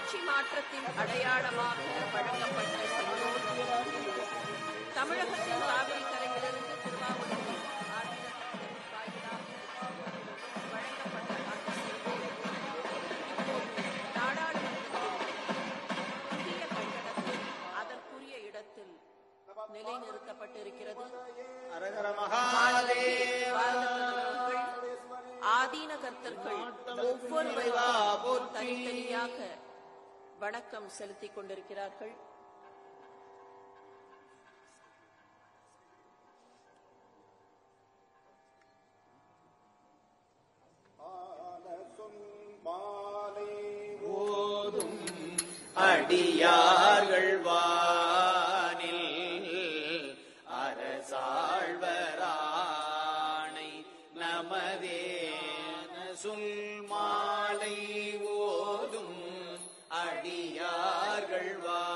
ஆட்சி மாற்றத்தின் அடையாளமாக வழங்கப்பட்ட செங்கோல் தமிழகத்தின் காவிரி கரையிலிருந்து திருவாவூருக்கு ஆதினத்தின் வாயிலாக வழங்கப்பட்ட அந்த செங்கோல் இப்போது நாடாளுமன்றத்தில் புதிய கட்டடத்தில் அதற்குரிய இடத்தில் நிலைநிறுத்தப்பட்டிருக்கிறது அரகர மகாதேவ ஆதீன கர்த்தர்கள் ஒவ்வொருவரும் தனித்தனியாக வணக்கம் செலுத்திக் கொண்டிருக்கிறார்கள் ஓதும் அடியார்கள் வானில் அரசாழ்வராணை நமதேன சுல் மாலை ஓதும் அடியார்கள் வா